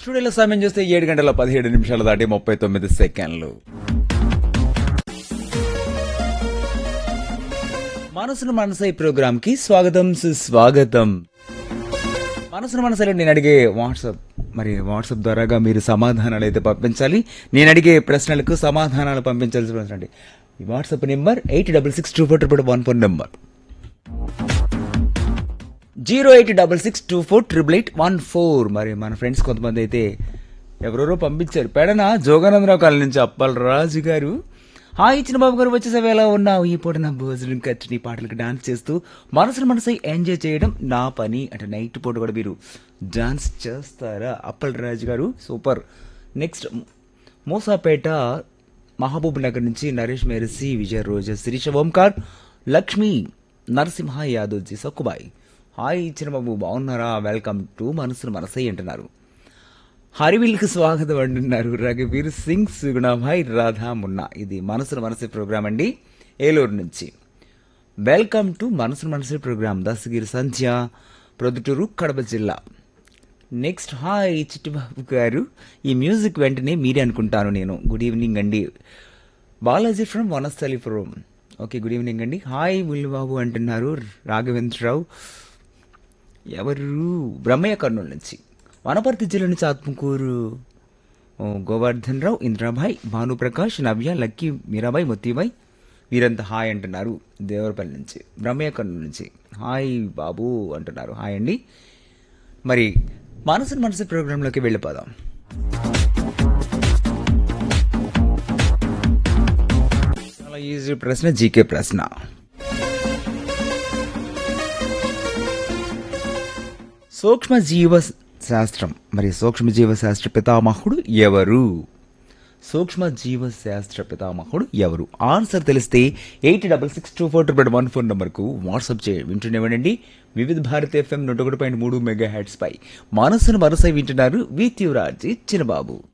స్టూడియోలో సమయం చూస్తే ఏడు గంటల పదిహేడు నిమిషాలు దాటి ముప్పై తొమ్మిది సెకండ్లు మనసును మనసై ప్రోగ్రామ్ కి స్వాగతం సుస్వాగతం మనసును మనసులో నేను అడిగే వాట్సాప్ మరి వాట్సాప్ ద్వారాగా మీరు సమాధానాలు అయితే పంపించాలి నేను అడిగే ప్రశ్నలకు సమాధానాలు పంపించాల్సి ఈ WhatsApp number eight double six two four triple one four number zero eight double six two four triple eight one four మరి మన ఫ్రెండ్స్ కొంతమంది అయితే ఎవరెవరో పంపించారు పెడన జోగానందరావు కాలనీ నుంచి అప్పల్ రాజు గారు హాయ్ ఇచ్చిన బాబు గారు వచ్చేసావు ఎలా ఉన్నావు ఈ పూట నా భోజనం ఖర్చు పాటలకు డాన్స్ చేస్తూ మనసును మనసు ఎంజాయ్ చేయడం నా పని అంటే నైట్ పూట కూడా మీరు డాన్స్ చేస్తారా అప్పల్ రాజు గారు super next Moosapeta Mahabubnagar నుంచి నరేష్ మెరసి విజయ రోజా శిరీష ఓంకార్ లక్ష్మి నరసింహ యాదవ్జీ సక్కుబాయ్ హాయ్ ఇచ్చిన బాబు బాగున్నారా వెల్కమ్ టు మనసును మనసై అంటున్నారు హరివిల్కి స్వాగతం అంటున్నారు రఘువీర్ సింగ్ సుగుణభాయ్ రాధా మున్నా ఇది మనసును మనసే ప్రోగ్రామ్ అండి ఏలూరు నుంచి వెల్కమ్ టు మనసును మనసే ప్రోగ్రామ్ దశగిరి సంధ్య ప్రొద్దుటూరు కడప జిల్లా నెక్స్ట్ హాయ్ చిట్టుబాబు గారు ఈ మ్యూజిక్ వెంటనే మీరే అనుకుంటాను నేను గుడ్ ఈవినింగ్ అండి Balaji from Vanasthalipuram okay good evening అండి హాయ్ బాబు అంటున్నారు రాఘవేంద్రరావు ఎవరు బ్రహ్మయ్య కర్నూలు నుంచి వనపర్తి జిల్లా నుంచి ఆత్మకూరు ఓ, గోవర్ధన్ రావు ఇంద్రాభాయ్ భానుప్రకాష్ నవ్య లక్కీ మీరాబాయ్ మొత్తిబాయ్ వీరంతా హాయ్ అంటున్నారు దేవరపల్లి నుంచి బ్రహ్మయ్య కర్నూలు నుంచి హాయ్ బాబు అంటున్నారు హాయ్ అండి మరి మనసు మనసు ప్రోగ్రాంలోకి వెళ్ళిపోదాం చాలా ఈజీ ప్రశ్న జీకే ప్రశ్న సూక్ష్మ జీవ శాస్త్రం మరి సూక్ష్మ జీవ శాస్త్ర పితామహుడు ఎవరు సూక్ష్మ జీవ శాస్త్ర పితామహుడు ఎవరు ఆన్సర్ తెలిస్తే eight double six two four triple one phone నంబర్కు వాట్సాప్ చేయ వింటున్నామండి వివిధ భారత్ ఎఫ్ఎం నూట ఒకటి పాయింట్ మూడు మెగా హెడ్స్ పై మనసును మనసై వింటున్నారు వి యువరాజ్ చిన్నబాబు